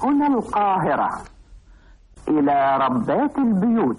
هنا القاهرة إلى ربات البيوت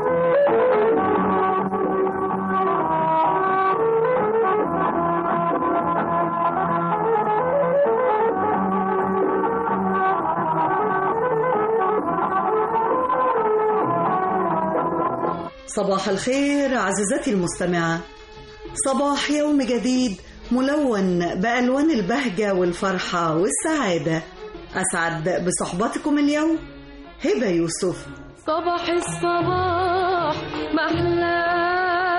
صباح الخير عزيزتي المستمعة صباح يوم جديد ملون بألوان البهجة والفرحة والسعادة أسعد بصحبتكم اليوم هبة يوسف صباح الصباح محلاي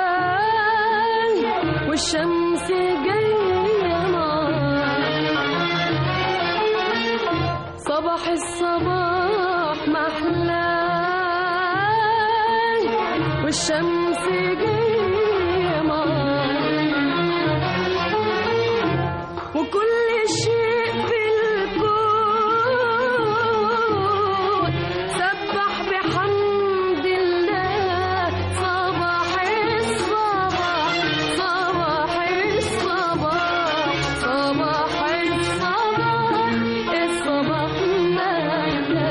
والشمس جاية نار صباح الصباح محلاي والشمس جاية نار وكل شيء في الكون سبح بحمد الله صباح الصباح صباح الصباح صباح الصباح الصباح محلاه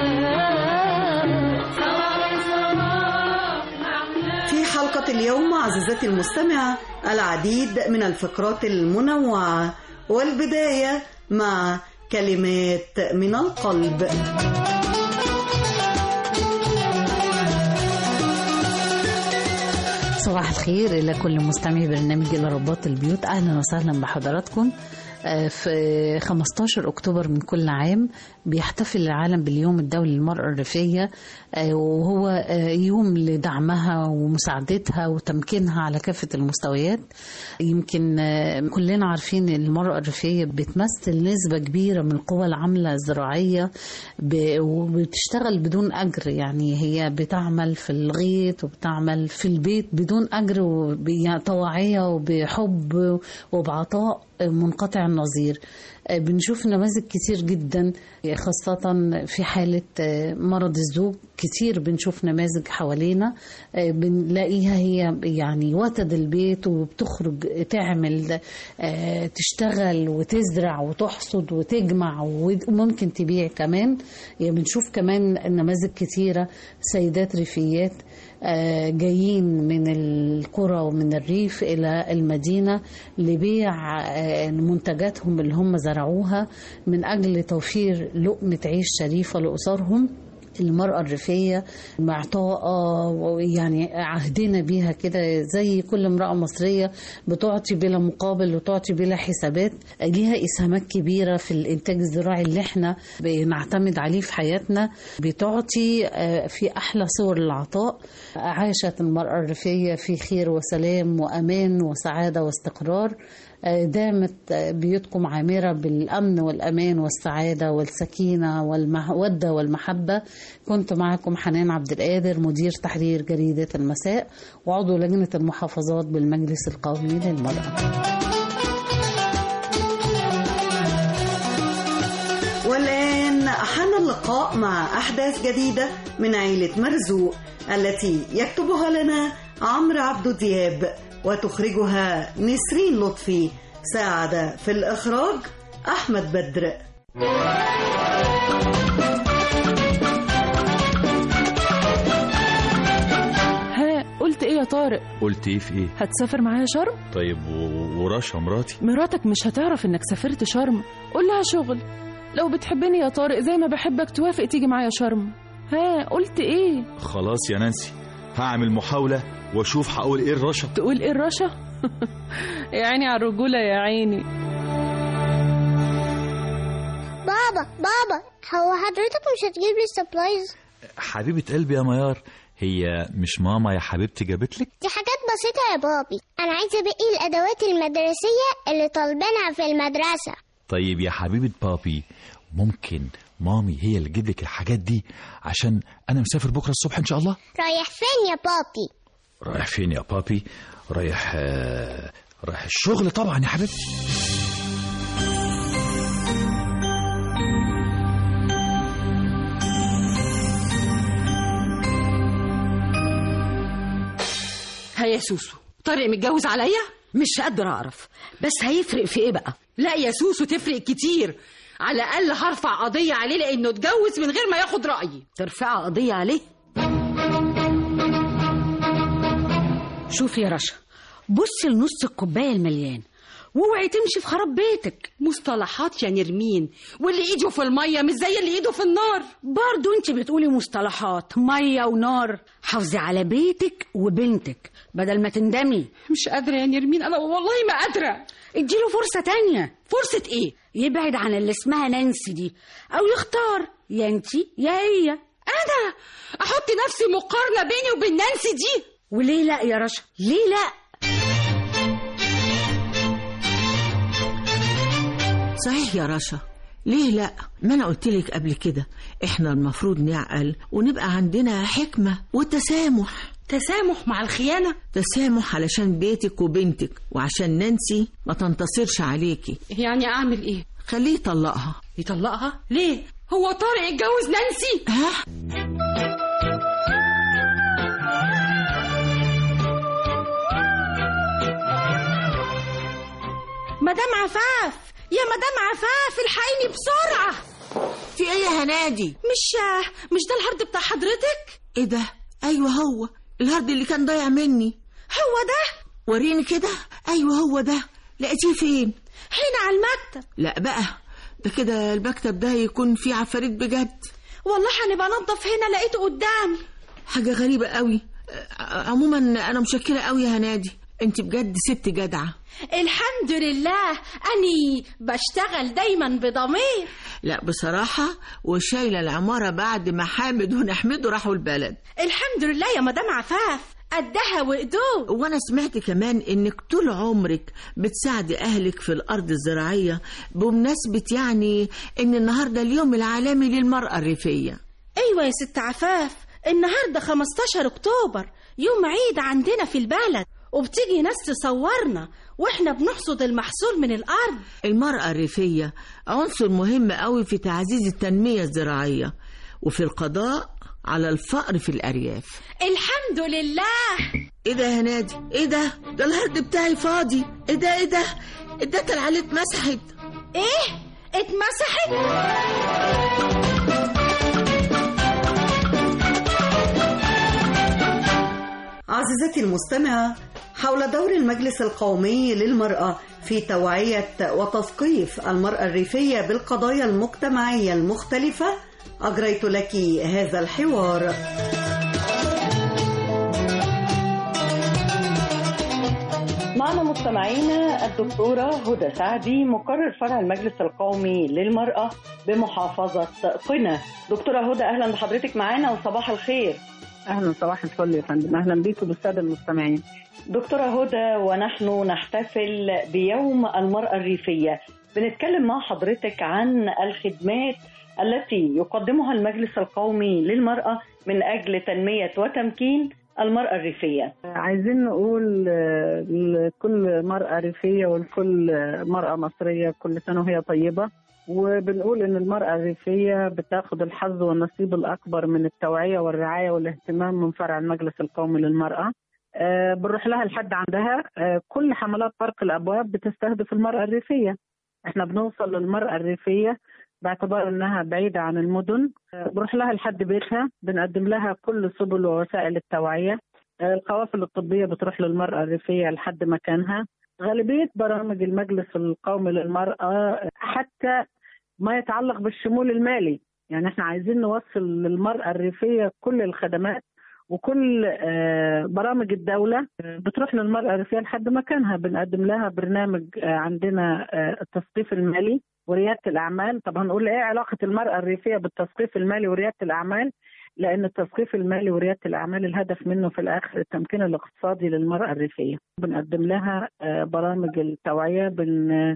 صباح الصباح محلاه في حلقة اليوم عزيزتي المستمعة العديد من الفقرات المنوعة والبداية مع كلمات من القلب صباح الخير إلى كل مستمعي برنامج إلى رباط البيوت أهلا وسهلا بحضراتكم آه، في 15 أكتوبر من كل عام بيحتفل العالم باليوم الدولي للمرأة الريفية آه، وهو آه، يوم لدعمها ومساعدتها وتمكينها على كافة المستويات يمكن آه، كلنا عارفين إن المرأة الريفية بتمثل نسبة كبيرة من القوى العاملة الزراعية ب- وبتشتغل بدون أجر يعني هي بتعمل في الغيط وبتعمل في البيت بدون أجر وبطواعية وبحب وبعطاء منقطع النظير آه، بنشوف نماذج كتير جدا خاصة في حالة آه، مرض الزوج كتير بنشوف نماذج حوالينا آه، بنلاقيها هي يعني وتد البيت وبتخرج تعمل آه، تشتغل وتزرع وتحصد وتجمع وممكن تبيع كمان يعني بنشوف كمان نماذج كتيرة سيدات ريفيات آه، جايين من القرى ومن الريف إلى المدينة لبيع آه، منتجاتهم اللي هم زرعوها من أجل توفير لقمة عيش شريفة لأسرهم المرأة الريفية معطاءة يعني عهدنا بيها كده زي كل امرأة مصرية بتعطي بلا مقابل وتعطي بلا حسابات ليها إسهامات كبيرة في الإنتاج الزراعي اللي احنا بنعتمد عليه في حياتنا بتعطي آه، في أحلى صور العطاء عاشت المرأة الريفية في خير وسلام وأمان وسعادة واستقرار آه، دامت آه، بيوتكم عامرة بالأمن والأمان والسعادة والسكينة والمودة والمحبة كنت معكم حنان عبد القادر مدير تحرير جريدة المساء وعضو لجنة المحافظات بالمجلس القومي للمرأة والآن حان اللقاء مع أحداث جديدة من عيلة مرزوق التي يكتبها لنا عمرو عبد دياب وتخرجها نسرين لطفي ساعد في الإخراج أحمد بدر ها قلت ايه يا طارق قلت ايه في ايه هتسافر معايا شرم طيب و- ورشا مراتي مراتك مش هتعرف انك سافرت شرم قول لها شغل لو بتحبني يا طارق زي ما بحبك توافق تيجي معايا شرم ها قلت ايه خلاص يا نانسي هعمل محاولة واشوف هقول ايه الرشا تقول ايه الرشا يا عيني على الرجولة يا عيني بابا بابا هو حضرتك مش هتجيب لي سبلايز حبيبة قلبي يا ميار هي مش ماما يا حبيبتي جابت لك دي حاجات بسيطة يا بابي أنا عايزة باقي الأدوات المدرسية اللي طالبينها في المدرسة طيب يا حبيبة بابي ممكن مامي هي اللي تجيب لك الحاجات دي عشان انا مسافر بكره الصبح ان شاء الله رايح فين يا بابي رايح فين يا بابي رايح آه، رايح الشغل طبعا يا حبيبتي ها يا سوسو طارق متجوز عليا مش قادرة أعرف بس هيفرق في إيه بقى لا يا سوسو تفرق كتير على الاقل هرفع قضيه عليه لانه اتجوز من غير ما ياخد رايي ترفعي قضية عليه شوفي يا رشا بصي لنص الكوباية المليان واوعي تمشي في خراب بيتك مصطلحات يا نرمين واللي ايده في الميه مش زي اللي ايده في النار برضو انت بتقولي مصطلحات مية ونار حافظي على بيتك وبنتك بدل ما تندمي مش قادره يا نرمين انا والله ما قادره اديله فرصة تانية فرصه ايه يبعد عن اللي اسمها نانسي دي او يختار يا انتي يا هي انا احط نفسي مقارنه بيني وبين نانسي دي وليه لا يا رشا ليه لا صحيح يا رشا ليه لا ما انا قلت لك قبل كده احنا المفروض نعقل ونبقى عندنا حكمة وتسامح تسامح مع الخيانه تسامح علشان بيتك وبنتك وعشان نانسي ما تنتصرش عليكي يعني اعمل ايه خليه يطلقها يطلقها ليه هو طارق اتجوز نانسي ها مدام عفاف يا مدام عفاف الحقيني بسرعة في ايه يا هنادي مش مش ده الهارد بتاع حضرتك ايه ده ايوه هو الهارد اللي كان ضايع مني هو ده وريني كده ايوه هو ده لقيتيه فين هنا على المكتب لا بقى ده كده المكتب ده يكون فيه عفاريت بجد والله هنبقى انضف هنا لقيته قدامي حاجة غريبة قوي ع- عموما انا مشكلة قوي يا هنادي انت بجد ست جدعة الحمد لله اني بشتغل دايما بضمير لا بصراحة وشايلة العمارة بعد ما حامد ونحمده راحوا البلد الحمد لله يا مدام عفاف قدها وقدود وانا سمعت كمان انك طول عمرك بتساعدي اهلك في الارض الزراعية بمناسبة يعني ان النهاردة اليوم العالمي للمرأة الريفية ايوه يا ست عفاف النهارده 15 اكتوبر يوم عيد عندنا في البلد وبتيجي ناس تصورنا واحنا بنحصد المحصول من الارض المرأة الريفية عنصر مهم قوي في تعزيز التنمية الزراعية وفي القضاء على الفقر في الأرياف الحمد لله ايه ده يا هنادي ايه ده ده الهرد بتاعي فاضي ايه ده ايه ده الداتا اللي عليه اتمسحت ايه اتمسحت عزيزتي المستمعة حول دور المجلس القومي للمرأة في توعية وتثقيف المرأة الريفية بالقضايا المجتمعية المختلفة أجريت لك هذا الحوار معنا مستمعينا الدكتورة هدى سعدي مقرر فرع المجلس القومي للمرأة بمحافظة قنا دكتورة هدى أهلا بحضرتك معانا وصباح الخير اهلا صباح الفل يا فندم اهلا بيكم بالساده المستمعين دكتورة هدى ونحن نحتفل بيوم المرأة الريفية بنتكلم مع حضرتك عن الخدمات التي يقدمها المجلس القومي للمرأة من أجل تنمية وتمكين المرأة الريفية عايزين نقول آه، لكل مرأة ريفية ولكل آه، مرأة مصرية كل سنة وهي طيبة وبنقول ان المرأة الريفية بتاخد الحظ والنصيب الأكبر من التوعية والرعاية والاهتمام من فرع المجلس القومي للمرأة آه، بنروح لها لحد عندها آه، كل حملات طرق الأبواب بتستهدف المرأة الريفية احنا بنوصل للمرأة الريفية باعتبار انها بعيدة عن المدن آه، بنروح لها لحد بيتها بنقدم لها كل سبل ووسائل التوعية آه، القوافل الطبية بتروح للمرأة الريفية لحد مكانها غالبية برامج المجلس القومي للمرأة حتى ما يتعلق بالشمول المالي يعني احنا عايزين نوصل للمرأة الريفية كل الخدمات وكل آه، برامج الدولة آه، بتروح للمرأة الريفية لحد مكانها بنقدم لها برنامج آه، عندنا آه، التثقيف المالي وريادة الأعمال طب هنقول إيه علاقة المرأة الريفية بالتثقيف المالي وريادة الأعمال لأن التثقيف المالي وريادة الأعمال الهدف منه في الآخر التمكين الاقتصادي للمرأة الريفية بنقدم لها آه، برامج التوعية بن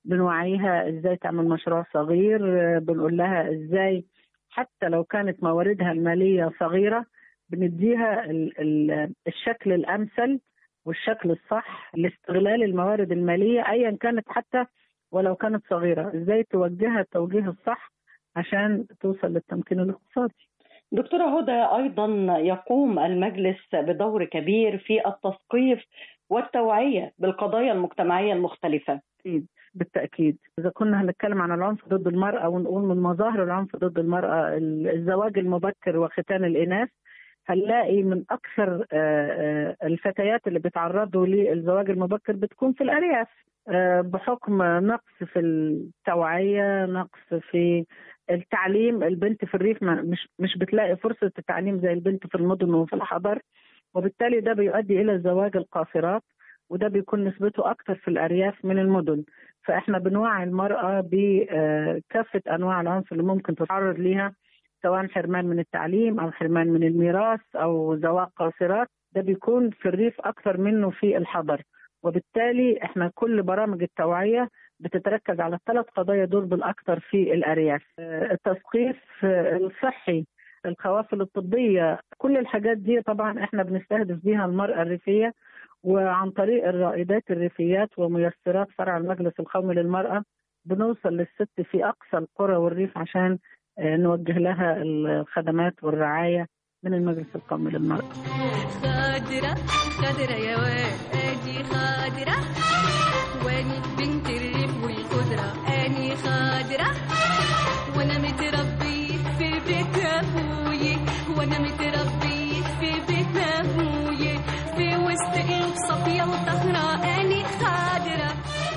بنوعيها ازاي تعمل مشروع صغير آه، بنقول لها ازاي حتى لو كانت مواردها المالية صغيرة بنديها ال- ال- الشكل الأمثل والشكل الصح لاستغلال الموارد المالية أيا كانت حتى ولو كانت صغيرة ازاي توجهها التوجيه الصح عشان توصل للتمكين الاقتصادي دكتورة هدى أيضا يقوم المجلس بدور كبير في التثقيف والتوعية بالقضايا المجتمعية المختلفة أكيد بالتاكيد اذا كنا هنتكلم عن العنف ضد المراه ونقول من مظاهر العنف ضد المراه الزواج المبكر وختان الاناث هنلاقي من اكثر آه، آه، الفتيات اللي بيتعرضوا للزواج المبكر بتكون في الارياف آه، بحكم نقص في التوعيه نقص في التعليم البنت في الريف ما- مش مش بتلاقي فرصه التعليم زي البنت في المدن وفي الحضر وبالتالي ده بيؤدي الى زواج القاصرات وده بيكون نسبته اكثر في الارياف من المدن فاحنا بنوعي المراه بكافه انواع العنف اللي ممكن تتعرض ليها سواء حرمان من التعليم او حرمان من الميراث او زواج قاصرات ده بيكون في الريف اكثر منه في الحضر وبالتالي احنا كل برامج التوعيه بتتركز على الثلاث قضايا دول بالاكثر في الارياف آه، التثقيف آه، الصحي القوافل الطبيه كل الحاجات دي طبعا احنا بنستهدف بيها المراه الريفيه وعن طريق الرائدات الريفيات وميسرات فرع المجلس القومي للمراه بنوصل للست في اقصى القرى والريف عشان آه، نوجه لها الخدمات والرعايه من المجلس القومي للمراه خضرة خضرة يا وادي خضرة واني بنت الريف والخضرة اني خضرة وانا متربي في بيت ابوي وانا متربي في بيت ابوي في وسط قلوب صفية وطهرة اني خضرة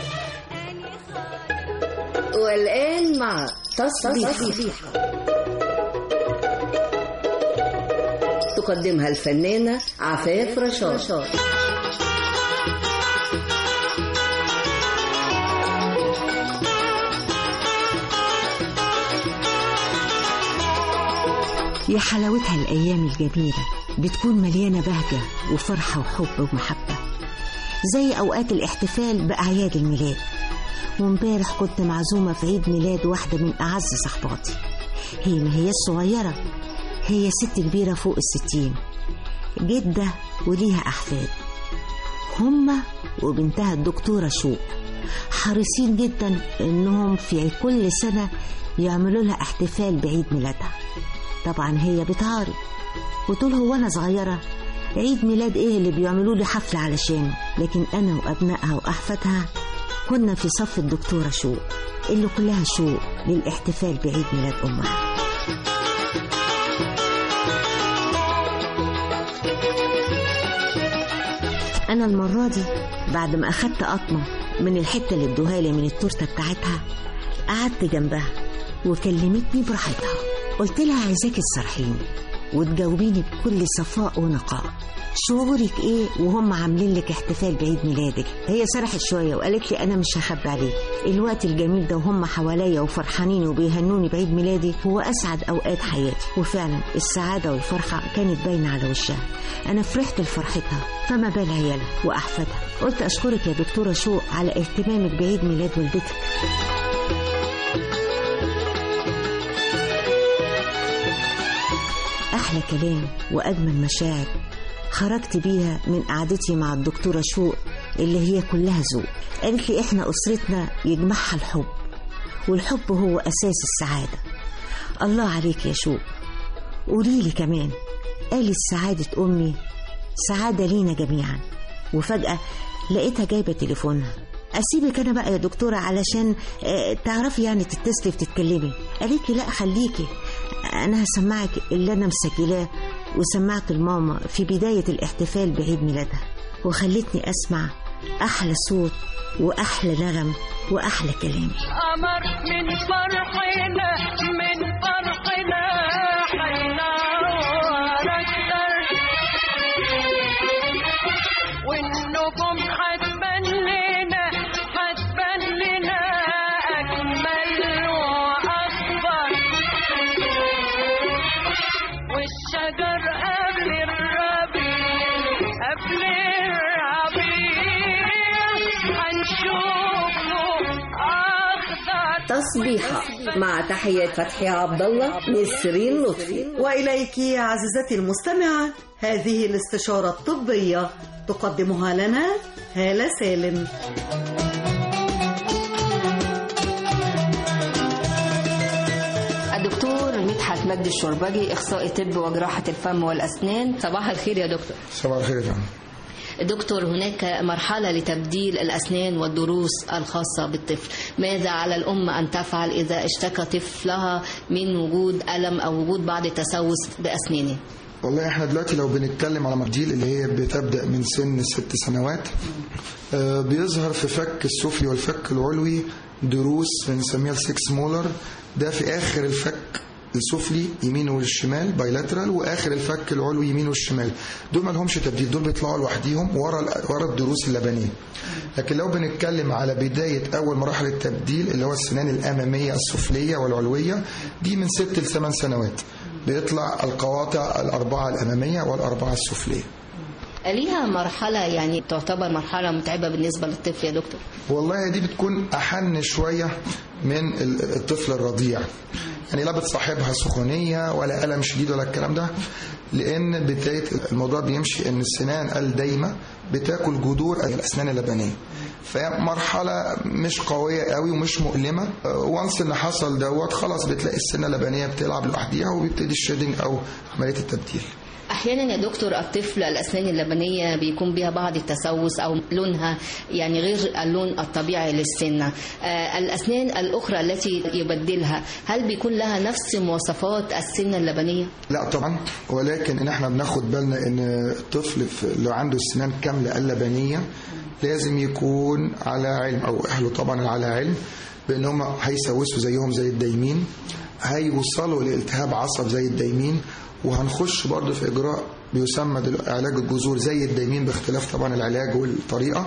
والآن مع تصبيحة تقدمها الفنانة عفاف رشاد يا حلاوتها الأيام الجميلة بتكون مليانة بهجة وفرحة وحب ومحبة زي أوقات الاحتفال بأعياد الميلاد وامبارح كنت معزومة في عيد ميلاد واحدة من أعز صحباتي هي ما هي الصغيرة هي ست كبيرة فوق الستين جدة وليها أحفاد هما وبنتها الدكتورة شوق حريصين جدا إنهم في كل سنة يعملوا لها احتفال بعيد ميلادها طبعا هي بتعارض وتقول هو انا صغيره عيد ميلاد ايه اللي بيعملوا لي حفله علشانه لكن انا وابنائها واحفادها كنا في صف الدكتوره شوق اللي كلها شوق للاحتفال بعيد ميلاد امها انا المره دي بعد ما اخدت قطمه من الحته اللي ادوها لي من التورته بتاعتها قعدت جنبها وكلمتني براحتها قلت لها عايزاكي تصرحيني وتجاوبيني بكل صفاء ونقاء شعورك ايه وهم عاملين لك احتفال بعيد ميلادك هي سرحت شويه وقالت لي انا مش هخبي عليك الوقت الجميل ده وهم حواليا وفرحانين وبيهنوني بعيد ميلادي هو اسعد اوقات حياتي وفعلا السعاده والفرحه كانت باينه على وشها انا فرحت لفرحتها فما بال عيالها واحفادها قلت اشكرك يا دكتوره شوق على اهتمامك بعيد ميلاد والدتك أحلى كلام وأجمل مشاعر خرجت بيها من قعدتي مع الدكتورة شوق اللي هي كلها ذوق قالت لي إحنا أسرتنا يجمعها الحب والحب هو أساس السعادة الله عليك يا شوق قولي لي كمان قالت سعادة أمي سعادة لينا جميعا وفجأة لقيتها جايبة تليفونها أسيبك أنا بقى يا دكتورة علشان آه، تعرفي يعني تتصلي وتتكلمي قالت لي لا خليكي أنا هسمعك اللي أنا مسجلاه وسمعت لماما في بداية الاحتفال بعيد ميلادها وخلتني أسمع أحلى صوت وأحلى نغم وأحلى كلام قمر من فرحنا من فرحنا حينور أكتر والنجوم حتبان لنا حتبان لنا أجمل وأكبر والشجر قبل الربيع قبل الربيع هنشوفه أخضر تصبيحة مع تحيات فتحي عبد الله نسرين لطفي وإليك عزيزتي المستمعة هذه الاستشارة الطبية تقدمها لنا هالة سالم الدكتور مدحت مجدي الشربجي اخصائي طب وجراحه الفم والاسنان صباح الخير يا دكتور صباح الخير يا فندم دكتور هناك مرحلة لتبديل الأسنان والضروس الخاصة بالطفل ماذا على الأم أن تفعل إذا اشتكى طفلها من وجود ألم أو وجود بعض التسوس بأسنانه والله احنا دلوقتي لو بنتكلم على مجيل اللي هي بتبدا من سن ست سنوات آه، بيظهر في فك السفلي والفك العلوي دروس بنسميها السكس مولر ده في اخر الفك السفلي يمين والشمال بايلاترال واخر الفك العلوي يمين والشمال دول ما لهمش تبديل دول بيطلعوا لوحديهم ورا ورا الضروس اللبنيه لكن لو بنتكلم على بدايه اول مراحل التبديل اللي هو السنان الاماميه السفليه والعلويه دي من ست لثمان سنوات بيطلع القواطع الاربعه الاماميه والاربعه السفليه ليها مرحلة يعني تعتبر مرحلة متعبة بالنسبة للطفل يا دكتور والله دي بتكون أحن شوية من ال- الطفل الرضيع يعني لا بتصاحبها سخونية ولا ألم شديد ولا الكلام ده لأن بداية الموضوع بيمشي إن السنان الدايمة بتاكل جذور الأسنان اللبنية فمرحلة مش قوية قوي ومش مؤلمة وانس ان حصل دوت خلاص بتلاقي السنة اللبنية بتلعب لوحديها وبيبتدي الشيدنج او عملية التبديل أحيانا يا دكتور الطفل الأسنان اللبنية بيكون بها بعض التسوس أو لونها يعني غير اللون الطبيعي للسنة آه، الأسنان الأخرى التي يبدلها هل بيكون لها نفس مواصفات السنة اللبنية؟ لا طبعا ولكن ان احنا بناخد بالنا ان الطفل في- اللي عنده السنان كامله اللبنيه لازم يكون على علم او اهله طبعا على علم بان هم هيسوسوا زيهم زي الدايمين هيوصلوا لالتهاب عصب زي الدايمين وهنخش برضه في اجراء بيسمى دلوقتي علاج الجذور زي الدايمين باختلاف طبعا العلاج والطريقه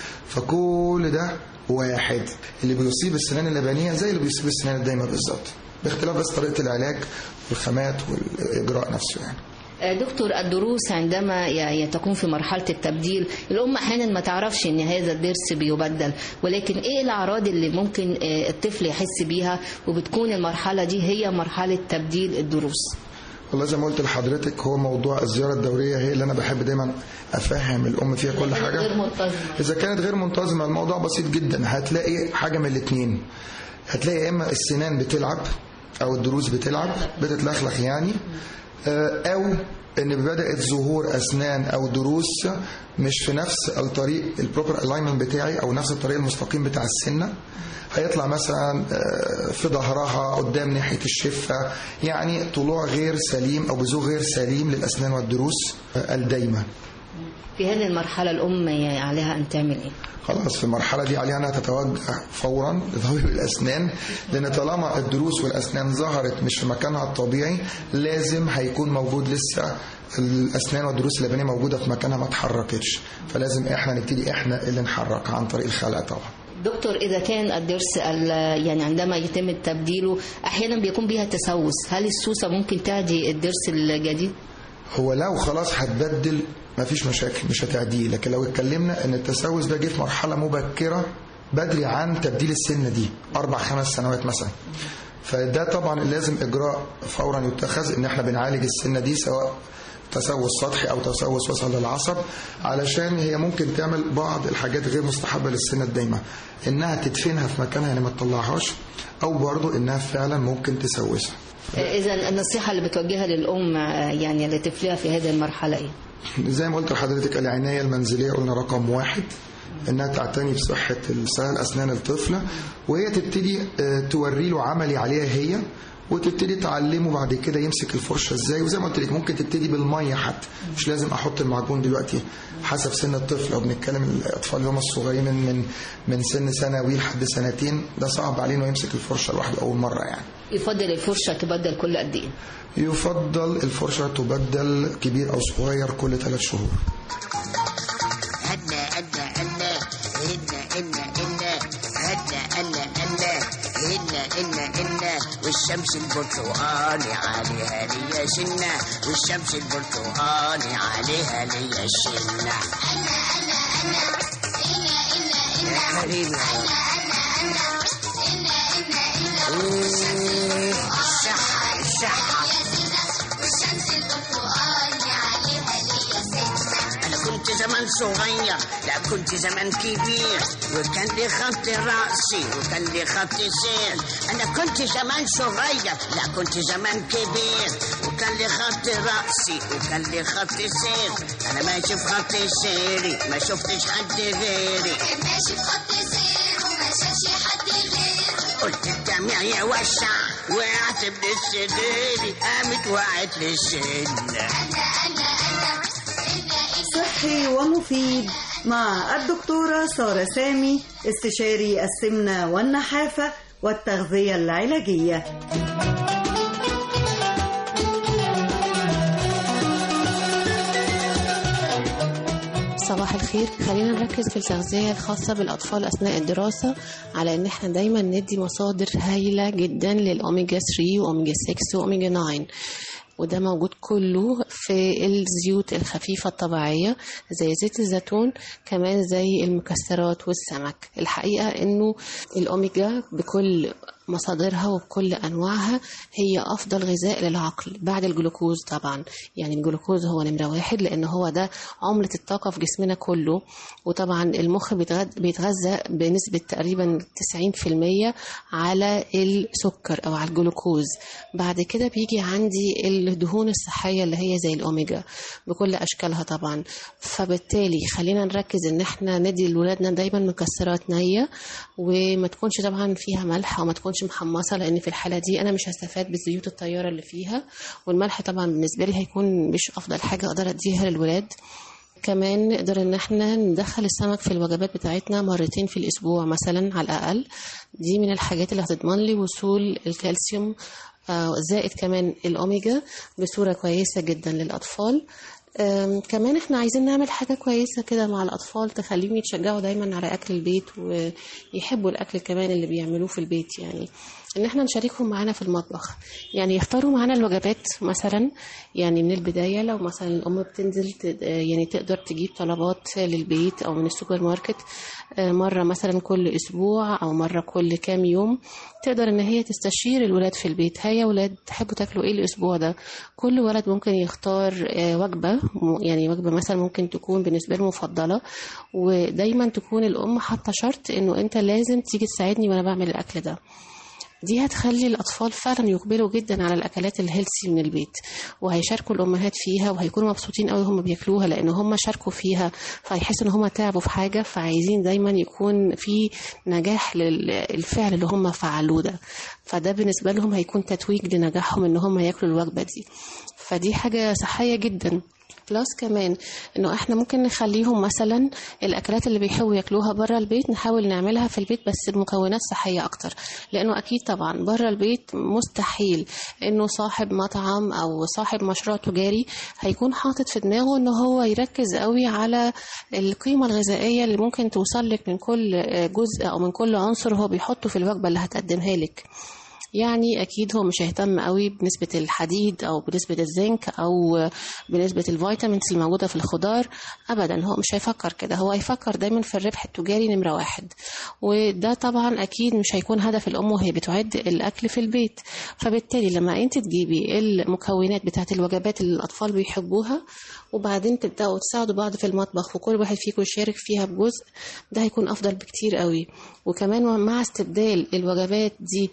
فكل ده واحد اللي بيصيب السنان اللبنيه زي اللي بيصيب السنان الدايمه بالظبط باختلاف بس طريقه العلاج والخامات والاجراء نفسه يعني آه، دكتور الدروس عندما ي- تكون في مرحلة التبديل الأم أحيانا ما تعرفش إن هذا الضرس بيبدل ولكن إيه الأعراض اللي ممكن آه، الطفل يحس بيها وبتكون المرحلة دي هي مرحلة تبديل الضروس والله زي ما قلت لحضرتك هو موضوع الزياره الدوريه هي اللي انا بحب دايما افهم الام فيها كل حاجه غير منتظمة اذا كانت غير منتظمه الموضوع بسيط جدا هتلاقي حاجه من الاثنين هتلاقي يا اما السنان بتلعب او الضروس بتلعب بتتلخلخ يعني آه، او ان بدات ظهور اسنان او ضروس مش في نفس الطريق البروبر الاينمنت بتاعي او نفس الطريق المستقيم بتاع السنه هيطلع مثلا آه، في ظهرها قدام ناحيه الشفه يعني طلوع غير سليم او بزوغ غير سليم للاسنان والضروس آه، الدايمه في هذه المرحلة الأم ي- عليها أن تعمل إيه؟ خلاص في المرحلة دي عليها أنها تتوجه فورا لطبيب الأسنان لأن طالما الضروس والأسنان ظهرت مش في مكانها الطبيعي لازم هيكون موجود لسه الأسنان والضروس اللبنية موجودة في مكانها ما اتحركتش فلازم إحنا نبتدي إحنا اللي نحركها عن طريق الخلع طبعا دكتور إذا كان الضرس ال- يعني عندما يتم تبديله أحيانا بيكون بيها تسوس هل السوسة ممكن تعدي الضرس الجديد؟ هو لو خلاص هتبدل مفيش مشاكل مش هتعديه لكن لو اتكلمنا ان التسوس ده جه في مرحله مبكره بدري عن تبديل السن دي اربع خمس سنوات مثلا فده طبعا لازم اجراء فورا يتخذ ان احنا بنعالج السنه دي سواء تسوس سطحي او تسوس وصل للعصب علشان هي ممكن تعمل بعض الحاجات غير مستحبه للسنه الدايمه انها تدفنها في مكانها يعني ما تطلعهاش او برضو انها فعلا ممكن تسوسها إذا النصيحة اللي بتوجهها للأم آه، يعني لطفلها في هذه المرحلة إيه؟ زي ما قلت لحضرتك العناية المنزلية قلنا رقم واحد انها تعتني بصحة لسان اسنان الطفل وهي تبتدي آه، توري له عملي عليها هي وتبتدي تعلمه بعد كده يمسك الفرشه ازاي وزي ما قلت لك ممكن تبتدي بالميه حتى مش لازم احط المعجون دلوقتي حسب سن الطفل لو بنتكلم الاطفال اللي هم الصغيرين من من من سن ثانوي لحد سنتين ده صعب عليه انه يمسك الفرشه لوحده اول مره يعني يفضل الفرشة تبدل كل قد إيه؟ يفضل الفرشه تبدل كبير او صغير كل ثلاث شهور هلا هلا هلا هلا هلا هلا هلا هلا هلا هلا هلا هلا والشمس البرتقالي عليها ليا شنة والشمس البرتقالي عليها ليا شنة يا حبيبي إيه، الصحة الصحة أنا كنت زمان صغير لا كنت زمان كبير وكان لي خط رأسي وكان لي خط سير أنا كنت زمان صغير لا كنت زمان كبير وكان لي خط رأسي وكان لي خط سير انا ماشي في خط سيري ما شفتش حد غيري ماشي في خط سير وما شافش حد غيره قلت الجميع يوسع وقعت من السرير قامت وقعت للسنة صحي ومفيد مع الدكتورة سارة سامي استشاري السمنة والنحافة والتغذية العلاجية صباح الخير خلينا نركز في التغذية الخاصة بالأطفال أثناء الدراسة على إن إحنا دايما ندي مصادر هايلة جدا للأوميجا 3 وأوميجا 6 وأوميجا 9 وده موجود كله في الزيوت الخفيفة الطبيعية زي زيت الزيتون كمان زي المكسرات والسمك الحقيقة إنه الأوميجا بكل مصادرها وبكل أنواعها هي أفضل غذاء للعقل بعد الجلوكوز طبعا يعني الجلوكوز هو نمرة واحد لأن هو ده عملة الطاقة في جسمنا كله وطبعا المخ بيتغذى, بيتغذى بنسبة تقريبا 90% على السكر أو على الجلوكوز بعد كده بيجي عندي الدهون الصحية اللي هي زي الأوميجا بكل أشكالها طبعا فبالتالي خلينا نركز إن احنا ندي لولادنا دايما مكسرات نية وما تكونش طبعا فيها ملح أو ما تكونش محمصة لأن في الحالة دي أنا مش هستفاد بزيوت الطيارة اللي فيها والملح طبعا بالنسبة لي هيكون مش أفضل حاجة أقدر أديها للولاد كمان نقدر ان احنا ندخل السمك في الوجبات بتاعتنا مرتين في الاسبوع مثلا على الاقل دي من الحاجات اللي هتضمن لي وصول الكالسيوم آه، زائد كمان الاوميجا بصوره كويسه جدا للاطفال أم، كمان احنا عايزين نعمل حاجة كويسة كده مع الأطفال تخليهم يتشجعوا دايما على أكل البيت ويحبوا الأكل كمان اللي بيعملوه في البيت يعني إن احنا نشاركهم معانا في المطبخ يعني يختاروا معانا الوجبات مثلا يعني من البداية لو مثلا الأم بتنزل ت- يعني تقدر تجيب طلبات للبيت أو من السوبر ماركت آه، مرة مثلا كل أسبوع أو مرة كل كام يوم تقدر إن هي تستشير الولاد في البيت هيا ولاد تحبوا تاكلوا إيه الأسبوع ده كل ولد ممكن يختار آه، وجبة م- يعني وجبة مثلا ممكن تكون بالنسبة له مفضلة ودايما تكون الأم حاطة شرط إنه أنت لازم تيجي تساعدني وأنا بعمل الأكل ده دي هتخلي الأطفال فعلا يقبلوا جدا على الأكلات الهيلثي من البيت وهيشاركوا الأمهات فيها وهيكونوا مبسوطين قوي هم بياكلوها لأن هم شاركوا فيها فهيحسوا إن هم تعبوا في حاجة فعايزين دايما يكون في نجاح للفعل اللي هم فعلوه ده فده بالنسبة لهم هيكون تتويج لنجاحهم إن هم ياكلوا الوجبة دي فدي حاجة صحية جدا بلس كمان انه احنا ممكن نخليهم مثلا الاكلات اللي بيحبوا ياكلوها بره البيت نحاول نعملها في البيت بس بمكونات صحيه اكتر لانه اكيد طبعا بره البيت مستحيل انه صاحب مطعم او صاحب مشروع تجاري هيكون حاطط في دماغه ان هو يركز قوي على القيمه الغذائيه اللي ممكن توصل لك من كل جزء او من كل عنصر هو بيحطه في الوجبه اللي هتقدمها لك يعني اكيد هو مش هيهتم قوي بنسبه الحديد او بنسبه الزنك او بنسبه الفيتامينز الموجوده في الخضار ابدا هو مش هيفكر كده هو هيفكر دايما في الربح التجاري نمره واحد وده طبعا اكيد مش هيكون هدف الام وهي بتعد الاكل في البيت فبالتالي لما انت تجيبي المكونات بتاعت الوجبات اللي الاطفال بيحبوها وبعدين تبداوا تساعدوا بعض في المطبخ وكل واحد فيكم يشارك فيها بجزء ده هيكون افضل بكتير قوي وكمان مع استبدال الوجبات دي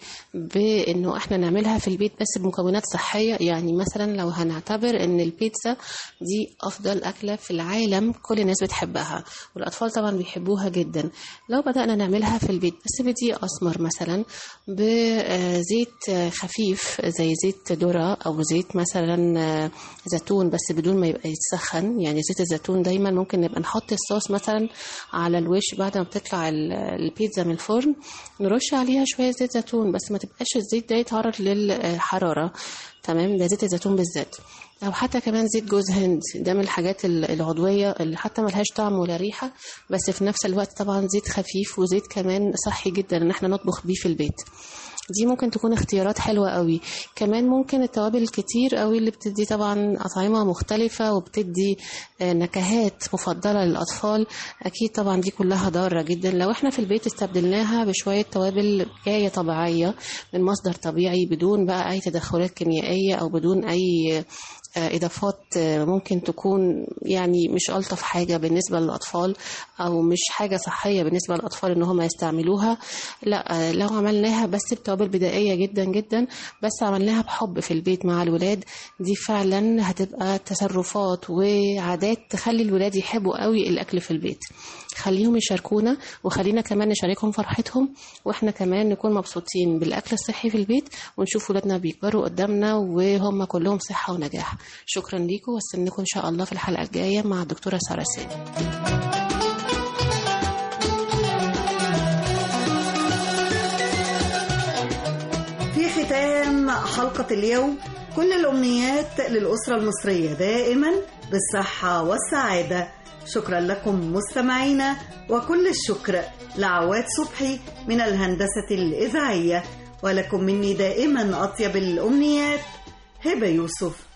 بانه احنا نعملها في البيت بس بمكونات صحيه يعني مثلا لو هنعتبر ان البيتزا دي افضل اكله في العالم كل الناس بتحبها والاطفال طبعا بيحبوها جدا لو بدانا نعملها في البيت بس بدقيق اسمر مثلا بزيت خفيف زي زيت ذره او زيت مثلا زيتون بس بدون ما يبقى يتسخن يعني زيت الزيتون دايما ممكن نبقى نحط الصوص مثلا على الوش بعد ما بتطلع ال- البيتزا من الفرن نرش عليها شويه زيت زيتون بس ما تبقاش الزيت ده يتعرض للحراره تمام ده زيت الزيتون بالذات او حتى كمان زيت جوز هند ده من الحاجات ال- العضويه اللي حتى ملهاش طعم ولا ريحه بس في نفس الوقت طبعا زيت خفيف وزيت كمان صحي جدا ان احنا نطبخ بيه في البيت دي ممكن تكون اختيارات حلوة قوي كمان ممكن التوابل الكتير قوي اللي بتدي طبعا أطعمة مختلفة وبتدي آه، نكهات مفضلة للأطفال أكيد طبعا دي كلها ضارة جدا لو احنا في البيت استبدلناها بشوية توابل جاية طبيعية من مصدر طبيعي بدون بقى أي تدخلات كيميائية أو بدون أي آه، إضافات آه، ممكن تكون يعني مش ألطف حاجة بالنسبة للأطفال أو مش حاجة صحية بالنسبة للأطفال إن هم يستعملوها لا آه، لو عملناها بس بتوابل بدائية جدا جدا بس عملناها بحب في البيت مع الولاد دي فعلا هتبقى تصرفات وعادات تخلي الولاد يحبوا قوي الأكل في البيت خليهم يشاركونا وخلينا كمان نشاركهم فرحتهم واحنا كمان نكون مبسوطين بالاكل الصحي في البيت ونشوف ولادنا بيكبروا قدامنا وهم كلهم صحه ونجاح شكرا ليكم واستناكم ان شاء الله في الحلقه الجايه مع الدكتوره ساره سامي في ختام حلقة اليوم كل الأمنيات للأسرة المصرية دائما بالصحة والسعادة شكرا لكم مستمعينا وكل الشكر لعواد صبحي من الهندسة الإذاعية ولكم مني دائما أطيب الأمنيات هبة يوسف